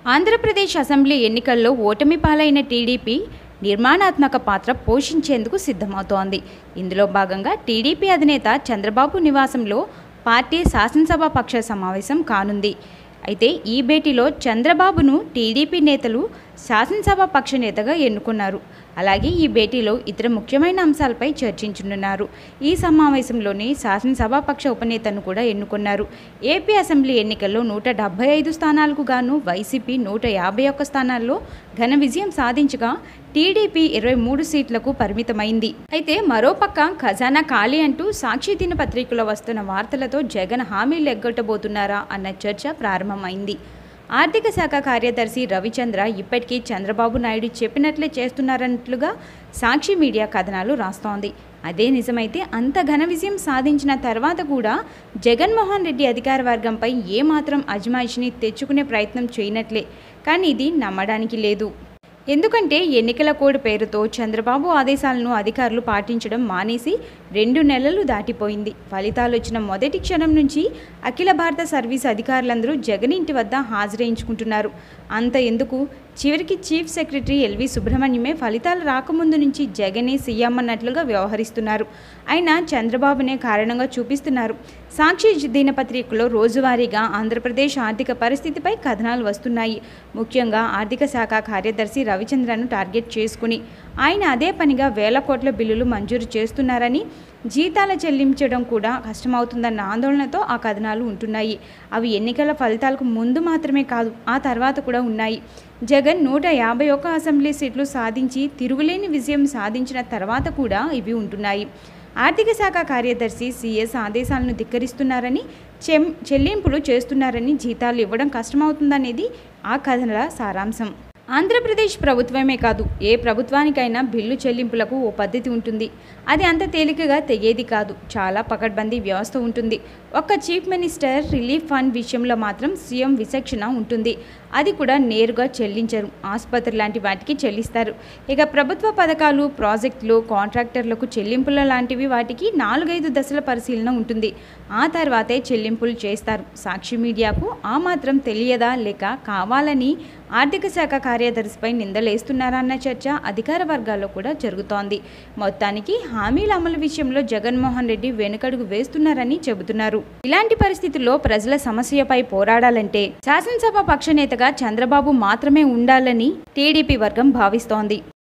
Andhra Pradesh assembly ఎన్నికల్లో ఓటమి పాలైన టీడీపీ నిర్మాణాత్మక పాత్ర పోషించేందుకు సిద్ధమవుతోంది ఇందులో భాగంగా టీడీపీ అధినేత చంద్రబాబు నివాసంలో పార్టీ శాసనసభ పక్ష సమావేశం కానుంది అయితే ఈ భేటీలో చంద్రబాబును టీడీపీ నేతలు శాసనసభ పక్ష నేతగా ఎన్నుకున్నారు అలాగే ఈ భేటీలో ఇతర ముఖ్యమైన అంశాలపై చర్చించనున్నారు ఈ సమావేశంలోనే శాసనసభ పక్ష ఉపనేతను కూడా ఎన్నుకున్నారు ఏపీ అసెంబ్లీ ఎన్నికల్లో నూట డెబ్బై ఐదు స్థానాలకు గాను వైసీపీ నూట యాభై ఒక్క స్థానాల్లో ఘన విజయం సాధించగా టీడీపీ ఇరవై మూడు సీట్లకు పరిమితమైంది అయితే మరోపక్క ఖజానా ఖాళీ అంటూ సాక్షి దినపత్రికలో వస్తున్న వార్తలతో జగన్ హామీలు ఎగ్గొట్టబోతున్నారా అన్న చర్చ ప్రారంభమైంది ఆర్థిక శాఖ కార్యదర్శి రవిచంద్ర ఇప్పటికీ చంద్రబాబు నాయుడు చెప్పినట్లే చేస్తున్నారన్నట్లుగా సాక్షి మీడియా కథనాలు రాస్తోంది అదే నిజమైతే అంత ఘన విజయం సాధించిన తర్వాత కూడా జగన్మోహన్ రెడ్డి అధికార వర్గంపై ఏమాత్రం అజమాయిషిని తెచ్చుకునే ప్రయత్నం చేయనట్లే కానీ ఇది నమ్మడానికి లేదు ఎందుకంటే ఎన్నికల కోడ్ పేరుతో చంద్రబాబు ఆదేశాలను అధికారులు పాటించడం మానేసి రెండు నెలలు దాటిపోయింది ఫలితాలు వచ్చిన మొదటి క్షణం నుంచి అఖిల భారత సర్వీస్ అధికారులందరూ జగన్ ఇంటి వద్ద హాజరేయించుకుంటున్నారు అంత ఎందుకు చివరికి చీఫ్ సెక్రటరీ ఎల్వి సుబ్రహ్మణ్యమే ఫలితాలు రాకముందు నుంచి జగనే సీఎం అన్నట్లుగా వ్యవహరిస్తున్నారు అయినా చంద్రబాబునే కారణంగా చూపిస్తున్నారు సాక్షి దినపత్రికలో రోజువారీగా ఆంధ్రప్రదేశ్ ఆర్థిక పరిస్థితిపై కథనాలు వస్తున్నాయి ముఖ్యంగా ఆర్థిక శాఖ కార్యదర్శి రవిచంద్రను టార్గెట్ చేసుకుని ఆయన అదే పనిగా వేల కోట్ల బిల్లులు మంజూరు చేస్తున్నారని జీతాలు చెల్లించడం కూడా కష్టమవుతుందన్న ఆందోళనతో ఆ కథనాలు ఉంటున్నాయి అవి ఎన్నికల ఫలితాలకు ముందు మాత్రమే కాదు ఆ తర్వాత కూడా ఉన్నాయి జగన్ నూట యాభై ఒక్క అసెంబ్లీ సీట్లు సాధించి తిరుగులేని విజయం సాధించిన తర్వాత కూడా ఇవి ఉంటున్నాయి ఆర్థిక శాఖ కార్యదర్శి సీఎస్ ఆదేశాలను ధిక్కరిస్తున్నారని చెం చెల్లింపులు చేస్తున్నారని జీతాలు ఇవ్వడం కష్టమవుతుందనేది ఆ కథనల సారాంశం ఆంధ్రప్రదేశ్ ప్రభుత్వమే కాదు ఏ ప్రభుత్వానికైనా బిల్లు చెల్లింపులకు ఓ పద్ధతి ఉంటుంది అది అంత తేలికగా తెగేది కాదు చాలా పకడ్బందీ వ్యవస్థ ఉంటుంది ఒక్క చీఫ్ మినిస్టర్ రిలీఫ్ ఫండ్ విషయంలో మాత్రం సీఎం విచక్షణ ఉంటుంది అది కూడా నేరుగా చెల్లించరు ఆసుపత్రి లాంటి వాటికి చెల్లిస్తారు ఇక ప్రభుత్వ పథకాలు ప్రాజెక్టులు కాంట్రాక్టర్లకు చెల్లింపుల లాంటివి వాటికి నాలుగైదు దశల పరిశీలన ఉంటుంది ఆ తర్వాతే చెల్లింపులు చేస్తారు సాక్షి మీడియాకు ఆ మాత్రం తెలియదా లేక కావాలని ఆర్థిక శాఖ కార్యదర్శిపై నిందలేస్తున్నారా అన్న చర్చ అధికార వర్గాల్లో కూడా జరుగుతోంది మొత్తానికి హామీల అమలు విషయంలో జగన్మోహన్ రెడ్డి వెనుకడుగు వేస్తున్నారని చెబుతున్నారు ఇలాంటి పరిస్థితుల్లో ప్రజల సమస్యపై పోరాడాలంటే శాసనసభ పక్షనేతగా చంద్రబాబు మాత్రమే ఉండాలని టీడీపీ వర్గం భావిస్తోంది